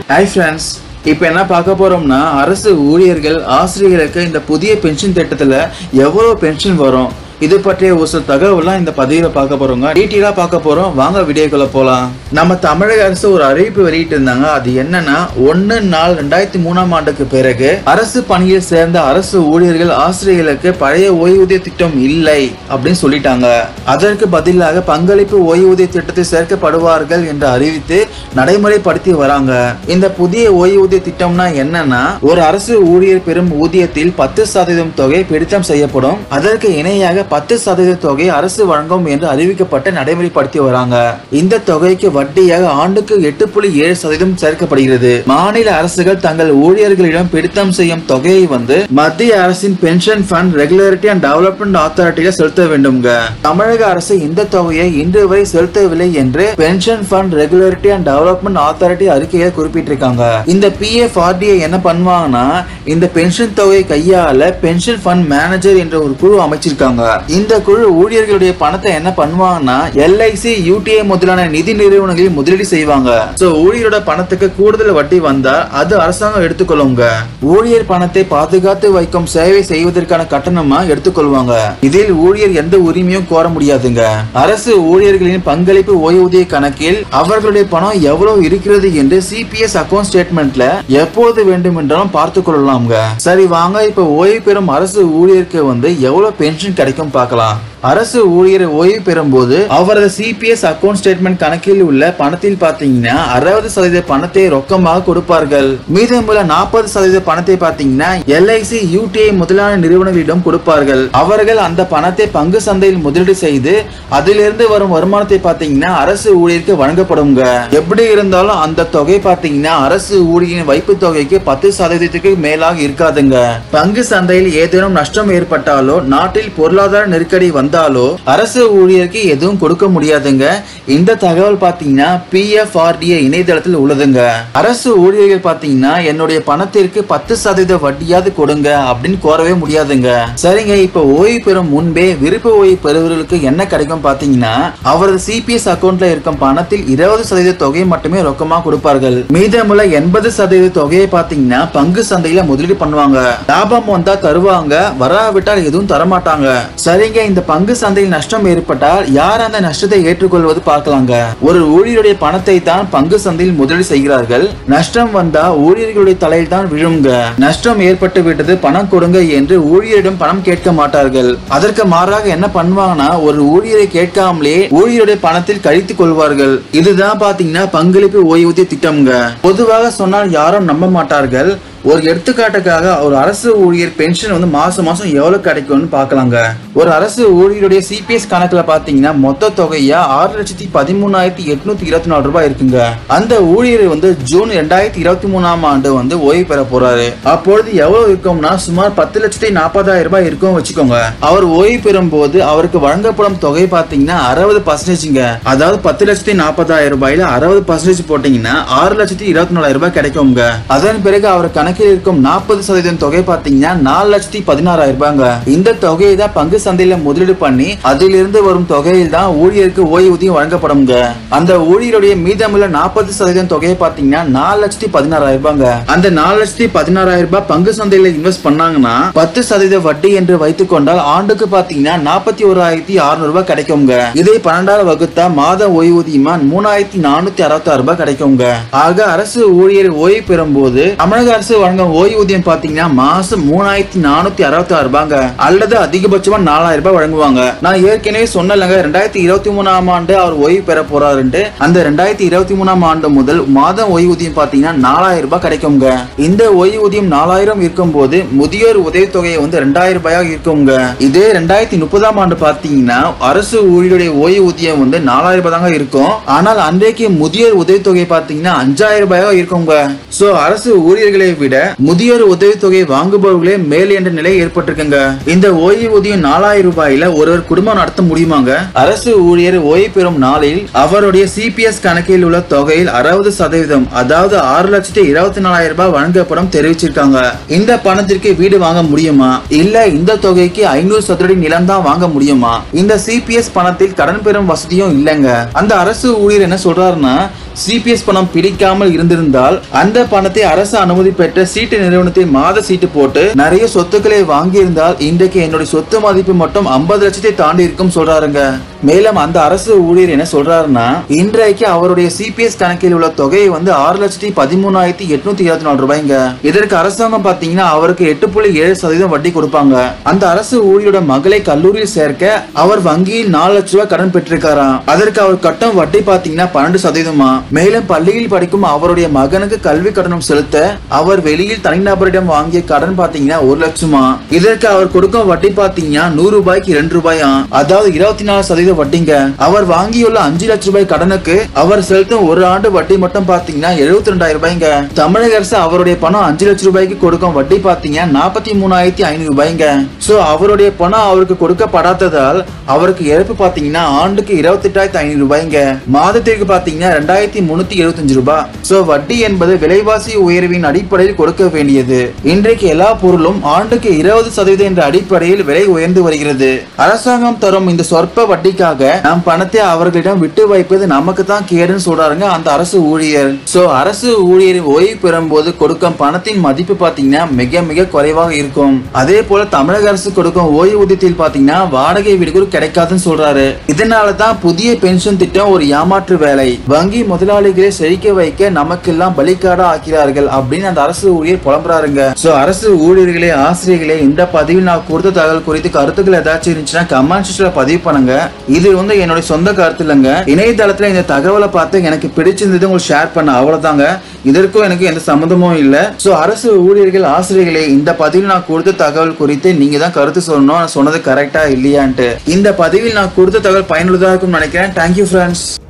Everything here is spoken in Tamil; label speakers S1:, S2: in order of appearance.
S1: ஹாய் ஃப்ரெண்ட்ஸ் இப்போ என்ன பார்க்க போறோம்னா அரசு ஊழியர்கள் ஆசிரியர்களுக்கு இந்த புதிய பென்ஷன் திட்டத்துல எவ்வளவு பென்ஷன் வரும் இது பற்றிய ஒரு சில தகவலாம் இந்த பதிவில் பார்க்க போறோங்க டீட்டெயிலா பார்க்க போறோம் வாங்க வீடியோக்குள்ள போலாம் நம்ம தமிழக அரசு ஒரு அறிவிப்பு வெளியிட்டு இருந்தாங்க அது என்னன்னா ஒன்னு நாள் ரெண்டாயிரத்தி மூணாம் ஆண்டுக்கு பிறகு அரசு பணியில் சேர்ந்த அரசு ஊழியர்கள் ஆசிரியர்களுக்கு பழைய ஓய்வூதிய திட்டம் இல்லை அப்படின்னு சொல்லிட்டாங்க அதற்கு பதிலாக பங்களிப்பு ஓய்வூதிய திட்டத்தில் சேர்க்கப்படுவார்கள் என்று அறிவித்து நடைமுறைப்படுத்தி வராங்க இந்த புதிய ஓய்வூதிய திட்டம்னா என்னன்னா ஒரு அரசு ஊழியர் பெறும் ஊதியத்தில் பத்து சதவீதம் தொகை பிடித்தம் செய்யப்படும் அதற்கு இணையாக பத்து சதவீத தொகை அரசு வழங்கும் என்று அறிவிக்கப்பட்டு நடைமுறைப்படுத்தி வராங்க இந்த தொகைக்கு வட்டியாக ஆண்டுக்கு எட்டு புள்ளி ஏழு சதவீதம் சேர்க்கப்படுகிறது மாநில அரசுகள் தங்கள் ஊழியர்களிடம் பிடித்தம் செய்யும் தொகையை வந்து மத்திய அரசின் pension fund regulatory and development அத்தாரிட்டியில செலுத்த வேண்டும்ங்க தமிழக அரசு இந்த தொகையை இன்று வரை செலுத்தவில்லை என்று pension fund regulatory and development authority அறிக்கையை குறிப்பிட்டிருக்காங்க இந்த பிஎஃப் ஆர்டிஐ என்ன பண்ணுவாங்கன்னா இந்த பென்ஷன் தொகையை கையாள பென்ஷன் ஃபண்ட் மேனேஜர் என்ற ஒரு குழு அமைச்சிருக்காங்க இந்த குழு ஊழியர்களுடைய பணத்தை என்ன பண்ணுவாங்கன்னா எல்ஐசி யூடிஐ முதலான நிதி நிறுவனங்களில் முதலீடு செய்வாங்க சோ ஊழியரோட பணத்துக்கு கூடுதல் வட்டி வந்தா அது அரசாங்கம் எடுத்துக்கொள்ளுங்க ஊழியர் பணத்தை பாதுகாத்து வைக்கும் சேவை செய்வதற்கான கட்டணமா எடுத்துக்கொள்வாங்க இதில் ஊழியர் எந்த உரிமையும் கோர முடியாதுங்க அரசு ஊழியர்களின் பங்களிப்பு ஓய்வூதிய கணக்கில் அவர்களுடைய பணம் எவ்வளவு இருக்கிறது என்று சிபிஎஸ் அக்கவுண்ட் ஸ்டேட்மெண்ட்ல எப்போது வேண்டுமென்றாலும் பார்த்து கொள்ளலாம்ங்க சரி வாங்க இப்ப ஓய்வு பெறும் அரசு ஊழியருக்கு வந்து எவ்வளவு பென்ஷன் கிடைக்கும் பார்க்கலாம் அரசு ஊழியர் ஓய்வு பெறும்போது அவரது சிபிஎஸ் அக்கவுண்ட் ஸ்டேட்மெண்ட் கணக்கில் உள்ள பணத்தில் பாத்தீங்கன்னா அறுபது சதவீத பணத்தை ரொக்கமாக கொடுப்பார்கள் மீதமுள்ள நாற்பது சதவீத பணத்தை பாத்தீங்கன்னா எல்ஐசி யூடிஐ முதலான நிறுவனங்களிடம் கொடுப்பார்கள் அவர்கள் அந்த பணத்தை பங்கு சந்தையில் முதலீடு செய்து அதிலிருந்து வரும் வருமானத்தை பாத்தீங்கன்னா அரசு ஊழியருக்கு வழங்கப்படுங்க எப்படி இருந்தாலும் அந்த தொகை பாத்தீங்கன்னா அரசு ஊழியரின் வைப்பு தொகைக்கு பத்து சதவீதத்துக்கு மேலாக இருக்காதுங்க பங்கு சந்தையில் ஏதேனும் நஷ்டம் ஏற்பட்டாலோ நாட்டில் பொருளாதார நெருக்கடி வந்தாலோ அரசு ஊழியருக்கு எதுவும் கொடுக்க முடியாதுங்க இந்த தகவல் பாத்தீங்கன்னா பிஎஃப்ஆர்டிஏ இணையதளத்தில் உள்ளதுங்க அரசு ஊழியர்கள் பாத்தீங்கன்னா என்னுடைய பணத்திற்கு பத்து சதவீத வட்டியாவது கொடுங்க அப்படின்னு கோரவே முடியாதுங்க சரிங்க இப்ப ஓய்வு பெறும் முன்பே விருப்ப ஓய்வு பெறுவர்களுக்கு என்ன கிடைக்கும் பாத்தீங்கன்னா அவரது சிபிஎஸ் அக்கவுண்ட்ல இருக்கும் பணத்தில் இருபது சதவீத தொகையை மட்டுமே ரொக்கமா கொடுப்பார்கள் மீதமுள்ள எண்பது சதவீத தொகையை பாத்தீங்கன்னா பங்கு சந்தையில முதலீடு பண்ணுவாங்க லாபம் வந்தா தருவாங்க வராவிட்டால் எதுவும் தரமாட்டாங்க சரிங்க இந்த பங்கு சந்தையில் நஷ்டம் ஏற்பட்டால் யார் அந்த நஷ்டத்தை ஏற்றுக்கொள்வது பார்க்கலாங்க ஒரு ஊழியருடைய பணத்தை தான் பங்கு சந்தையில் முதலீடு செய்கிறார்கள் நஷ்டம் வந்தா ஊழியர்களுடைய தலையில் தான் விழுங்க நஷ்டம் ஏற்பட்டு விட்டது பணம் கொடுங்க என்று ஊழியரிடம் பணம் கேட்க மாட்டார்கள் அதற்கு மாறாக என்ன பண்ணுவாங்கன்னா ஒரு ஊழியரை கேட்காமலே ஊழியருடைய பணத்தில் கழித்துக் கொள்வார்கள் இதுதான் பாத்தீங்கன்னா பங்களிப்பு ஓய்வூதிய திட்டம்ங்க பொதுவாக சொன்னால் யாரும் நம்ப மாட்டார்கள் ஒரு எடுத்துக்காட்டுக்காக ஒரு அரசு ஊழியர் பென்ஷன் வந்து மாசம் மாசம் எவ்வளவு கிடைக்கும்னு பார்க்கலாங்க ஒரு அரசு ஊழியருடைய சிபிஎஸ் கணக்குல பாத்தீங்கன்னா மொத்த தொகையா ஆறு லட்சத்தி பதிமூணாயிரத்தி எட்நூத்தி இருபத்தி நாலு ரூபாய் இருக்குங்க அந்த ஊழியர் வந்து ஜூன் ரெண்டாயிரத்தி இருபத்தி மூணாம் ஆண்டு வந்து ஓய்வு பெற போறாரு அப்பொழுது எவ்வளவு இருக்கும்னா சுமார் பத்து லட்சத்தி நாற்பதாயிரம் ரூபாய் இருக்கும் வச்சுக்கோங்க அவர் ஓய்வு பெறும் போது அவருக்கு வழங்கப்படும் தொகை பாத்தீங்கன்னா அறுபது பர்சன்டேஜ்ங்க அதாவது பத்து லட்சத்தி நாற்பதாயிரம் ரூபாயில அறுபது பர்சன்டேஜ் போட்டீங்கன்னா ஆறு லட்சத்தி இருபத்தி நாலாயிரம் ரூபாய் கிடைக்குங்க அதன் பிறகு அவர் கணக்கில் இருக்கும் நாற்பது சதவீதம் தொகை பாத்தீங்கன்னா நாலு லட்சத்தி பதினாறாயிரம் ரூபாங்க இந்த தொகையை தான் பங்கு சந்தையில முதலீடு பண்ணி அதிலிருந்து வரும் தொகையில் தான் ஊழியருக்கு ஓய்வூதியம் வழங்கப்படுங்க அந்த ஊழியருடைய மீதமுள்ள நாற்பது சதவீதம் தொகையை பாத்தீங்கன்னா நாலு லட்சத்தி பதினாறாயிரம் ரூபாங்க அந்த நாலு லட்சத்தி பதினாறாயிரம் ரூபாய் பங்கு சந்தையில இன்வெஸ்ட் பண்ணாங்கன்னா பத்து சதவீத வட்டி என்று வைத்துக் கொண்டால் ஆண்டுக்கு பாத்தீங்கன்னா நாற்பத்தி ஓராயிரத்தி அறுநூறு ரூபாய் கிடைக்குங்க இதை பன்னெண்டாவது வகுத்தா மாத ஓய்வூதியமா மூணாயிரத்தி நானூத்தி அறுபத்தி ஆறு ரூபாய் கிடைக்குங்க ஆக அரசு ஊழியர் ஓய்வு பெறும் போது தமிழக அரசு வழங்கும் ஓய்வூதியம் பாத்தீங்கன்னா மாசம் மூணாயிரத்தி நானூத்தி அறுபத்தி ஆறு ரூபாங்க அல்லது அதிகபட்சமா நாலாயிரம் ரூபாய் வழங்குவாங்க நான் ஏற்கனவே சொன்னலங்க ரெண்டாயிரத்தி இருபத்தி மூணாம் ஆண்டு அவர் ஓய்வு பெற போறாருன்ட்டு அந்த ரெண்டாயிரத்தி இருபத்தி மூணாம் ஆண்டு முதல் மாதம் ஓய்வூதியம் பாத்தீங்கன்னா நாலாயிரம் ரூபாய் கிடைக்குங்க இந்த ஓய்வூதியம் நாலாயிரம் இருக்கும் போது முதியோர் உதவித்தொகை வந்து ரெண்டாயிரம் ரூபாயாக இருக்குங்க இதே ரெண்டாயிரத்தி முப்பதாம் ஆண்டு பாத்தீங்கன்னா அரசு ஊழியருடைய ஓய்வூதியம் வந்து நாலாயிரம் ரூபாய் தாங்க இருக்கும் ஆனால் அன்றைக்கு முதியோர் உதவித்தொகை பாத்தீங்கன்னா அஞ்சாயிரம் ரூபாயாக இருக்குங்க சோ அரசு ஊழியர்களை விட விட முதியோர் உதவித்தொகை வாங்குபவர்களே மேல் என்ற நிலை ஏற்பட்டிருக்குங்க இந்த ஓய்வூதியம் நாலாயிரம் ரூபாயில ஒருவர் குடும்பம் நடத்த முடியுமாங்க அரசு ஊழியர் ஓய்வு பெறும் நாளில் அவருடைய சிபிஎஸ் கணக்கில் உள்ள தொகையில் அறுபது சதவீதம் அதாவது ஆறு லட்சத்தி இருபத்தி நாலாயிரம் ரூபாய் வழங்கப்படும் தெரிவிச்சிருக்காங்க இந்த பணத்திற்கு வீடு வாங்க முடியுமா இல்ல இந்த தொகைக்கு ஐநூறு சதுரடி நிலம் தான் வாங்க முடியுமா இந்த சிபிஎஸ் பணத்தில் கடன் பெறும் வசதியும் இல்லைங்க அந்த அரசு ஊழியர் என்ன சொல்றாருன்னா சிபிஎஸ் பணம் பிடிக்காமல் இருந்திருந்தால் அந்த பணத்தை அரசு அனுமதி பெற்ற சீட்டு நிறுவனத்தை மாத சீட்டு போட்டு நிறைய சொத்துக்களை வாங்கியிருந்தால் இன்றைக்கு என்னுடைய சொத்து மதிப்பு மட்டும் ஐம்பது லட்சத்தை தாண்டி இருக்கும் சொல்றாருங்க மேலும் அந்த அரசு ஊழியர் என்ன சொல்றாருன்னா இன்றைக்கு அவருடைய சிபிஎஸ் கணக்கில் உள்ள தொகை வந்து ஆறு லட்சத்தி பதிமூணாயிரத்தி எட்நூத்தி இருபத்தி நாலு ரூபாய்ங்க இதற்கு அரசாங்கம் பாத்தீங்கன்னா அவருக்கு எட்டு புள்ளி ஏழு சதவீதம் வட்டி கொடுப்பாங்க அந்த அரசு ஊழியரோட மகளை கல்லூரியில் சேர்க்க அவர் வங்கியில் நாலு லட்ச ரூபாய் கடன் பெற்றிருக்காராம் அதற்கு அவர் கட்டும் வட்டி பாத்தீங்கன்னா பன்னெண்டு சதவீதமா மேலும் பள்ளியில் படிக்கும் அவருடைய மகனுக்கு கல்வி கட்டணம் செலுத்த அவர் வெளியில் தனிநபரிடம் வாங்கிய கடன் பாத்தீங்கன்னா ஒரு லட்சமா இதற்கு அவர் கொடுக்கும் வட்டி பாத்தீங்கன்னா நூறு ரூபாய்க்கு ரெண்டு ரூபாயா அதாவது இருபத்தி நாலு சதவீத வட்டிங்க அவர் வாங்கியுள்ள அஞ்சு லட்சம் ரூபாய் கடனுக்கு அவர் செலுத்தும் ஒரு ஆண்டு வட்டி மட்டும் பாத்தீங்கன்னா எழுபத்தி ரெண்டாயிரம் ரூபாய்ங்க தமிழக அரசு அவருடைய பணம் அஞ்சு லட்சம் ரூபாய்க்கு கொடுக்கும் வட்டி பாத்தீங்கன்னா நாற்பத்தி மூணாயிரத்தி ஐநூறு ரூபாய்ங்க சோ அவருடைய பணம் அவருக்கு கொடுக்கப்படாததால் அவருக்கு இழப்பு பாத்தீங்கன்னா ஆண்டுக்கு இருபத்தி எட்டாயிரத்தி ஐநூறு ரூபாய்ங்க மாதத்திற்கு பாத்தீங்கன்னா ரெண்டாயிரத்தி முன்னூத்தி எழுபத்தஞ்சு ரூபாய் சோ வட்டி என்பது விலைவாசி உயர்வின் அடிப்படையில் கொடுக்க வேண்டியது இன்றைக்கு எல்லா பொருளும் ஆண்டுக்கு இருபது சதவீதம் என்ற அடிப்படையில் விலை உயர்ந்து வருகிறது அரசாங்கம் தரும் இந்த சொற்ப வட்டிக்காக நம் பணத்தை அவர்களிடம் விட்டு வைப்பது நமக்கு தான் கேடுன்னு சொல்றாருங்க அந்த அரசு ஊழியர் சோ அரசு ஊழியர் ஓய்வு பெறும்போது கொடுக்கும் பணத்தின் மதிப்பு பாத்தீங்கன்னா மிக மிக குறைவாக இருக்கும் அதே போல தமிழக அரசு கொடுக்கும் ஓய்வூதியத்தில் பாத்தீங்கன்னா வாடகை வீடு கூட கிடைக்காதுன்னு சொல்றாரு இதனால தான் புதிய பென்ஷன் திட்டம் ஒரு ஏமாற்று வேலை வங்கி முதலாளிகளை செழிக்க வைக்க நமக்கெல்லாம் பலிக்காடா ஆக்கிறார்கள் அப்படின்னு அந்த அரசு ஊழியர் புலம்புறாருங்க சோ அரசு ஊழியர்களே ஆசிரியர்களே இந்த பதிவில் நான் கொடுத்த தகவல் குறித்து கருத்துக்கள் ஏதாச்சும் இருந்துச்சுன்னா கமெண்ட் செக்ஷன்ல பதிவு பண்ணுங்க இது வந்து என்னுடைய சொந்த கருத்து இல்லைங்க இணையதளத்துல இந்த தகவலை பார்த்து எனக்கு பிடிச்சிருந்தது உங்களுக்கு ஷேர் பண்ண அவ்வளவுதாங்க இதற்கும் எனக்கு எந்த சம்மந்தமும் இல்ல சோ அரசு ஊழியர்கள் ஆசிரியர்களே இந்த பதிவில் நான் கொடுத்த தகவல் குறித்து நீங்க தான் கருத்து சொல்லணும் நான் சொன்னது கரெக்டா இல்லையான்ட்டு இந்த பதிவில் நான் கொடுத்த தகவல் பயனுள்ளதா இருக்கும்னு நினைக்கிறேன் தேங்க்யூ ஃப்ரெண்ட்ஸ்